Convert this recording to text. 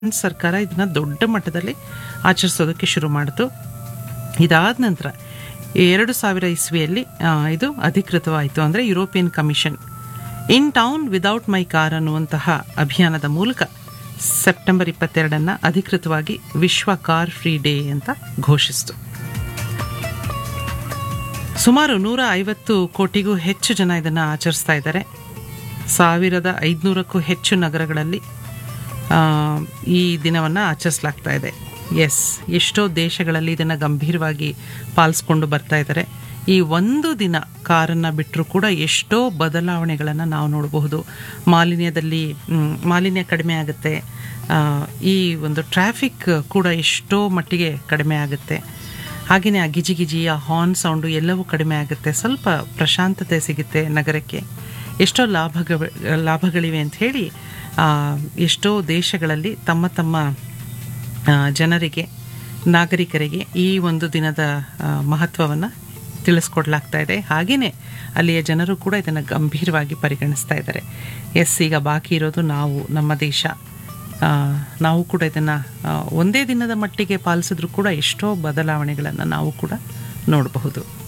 ಸರ್ಕಾರ ಇದನ್ನ ದೊಡ್ಡ ಮಟ್ಟದಲ್ಲಿ ಆಚರಿಸೋದಕ್ಕೆ ಶುರು ಮಾಡಿತು ಇದಾದ ನಂತರ ಎರಡು ಸಾವಿರ ಇಸ್ವಿಯಲ್ಲಿ ಆ, ಇದು ಅಧಿಕೃತವಾಯಿತು ಅಂದರೆ European commission in town without my car ಅನ್ನುವಂತಹ ಅಭಿಯಾನದ ಮೂಲಕ ಸೆಪ್ಟೆಂಬರ್ ಇಪ್ಪತ್ತೆರಡನ್ನು ಅಧಿಕೃತವಾಗಿ ವಿಶ್ವ ಕಾರ್ ಫ್ರೀ ಡೇ ಅಂತ ಘೋಷಿಸಿತು ಸುಮಾರು ನೂರ ಐವತ್ತು ಕೋಟಿಗೂ ಹೆಚ್ಚು ಜನ ಇದನ್ನು ಆಚರಿಸ್ತಾ ಇದ್ದಾರೆ ಸಾವಿರದ ಐದುನೂರಕ್ಕೂ ಹೆಚ್ಚು ನಗರಗಳಲ್ಲಿ ಆ, ಈ ದಿನವನ್ನು ಆಚರಿಸಲಾಗ್ತಾ ಇದೆ ಎಸ್ ಎಷ್ಟೋ ದೇಶಗಳಲ್ಲಿ ಇದನ್ನು ಗಂಭೀರವಾಗಿ ಪಾಲಿಸ್ಕೊಂಡು ಬರ್ತಾ ಇದ್ದಾರೆ ಈ ಒಂದು ದಿನ ಕಾರನ್ನು ಬಿಟ್ಟರೂ ಕೂಡ ಎಷ್ಟೋ ಬದಲಾವಣೆಗಳನ್ನು ನಾವು ನೋಡಬಹುದು ಮಾಲಿನ್ಯದಲ್ಲಿ ಮ್, ಮಾಲಿನ್ಯ ಕಡಿಮೆ ಆಗುತ್ತೆ ಆ, ಈ ಒಂದು ಟ್ರಾಫಿಕ್ ಕೂಡ ಎಷ್ಟೋ ಮಟ್ಟಿಗೆ ಕಡಿಮೆ ಆಗುತ್ತೆ ಹಾಗೆಯೇ ಆ ಗಿಜಿ ಗಿಜಿ ಆ ಹಾರ್ನ್ ಸೌಂಡು ಎಲ್ಲವೂ ಕಡಿಮೆ ಆಗುತ್ತೆ ಸ್ವಲ್ಪ ಪ್ರಶಾಂತತೆ ಸಿಗುತ್ತೆ ನಗರಕ್ಕೆ ಎಷ್ಟೋ ಲಾಭಗ ಲಾಭಗಳಿವೆ ಅಂತ ಹೇಳಿ ಆ, ಎಷ್ಟೋ ದೇಶಗಳಲ್ಲಿ ತಮ್ಮ ತಮ್ಮ ಆ, ಜನರಿಗೆ ನಾಗರಿಕರಿಗೆ ಈ ಒಂದು ದಿನದ ಮಹತ್ವವನ್ನು ತಿಳಿಸ್ಕೊಡ್ಲಾಗ್ತಾ ಇದೆ ಹಾಗೆಯೇ ಅಲ್ಲಿಯ ಜನರು ಕೂಡ ಇದನ್ನು ಗಂಭೀರವಾಗಿ ಪರಿಗಣಿಸ್ತಾ ಇದ್ದಾರೆ ಎಸ್ ಈಗ ಬಾಕಿ ಇರೋದು ನಾವು ನಮ್ಮ ದೇಶ ಆ, ನಾವು ಕೂಡ ಇದನ್ನು ಒಂದೇ ದಿನದ ಮಟ್ಟಿಗೆ ಪಾಲಿಸಿದ್ರೂ ಕೂಡ ಎಷ್ಟೋ ಬದಲಾವಣೆಗಳನ್ನು ನಾವು ಕೂಡ ನೋಡಬಹುದು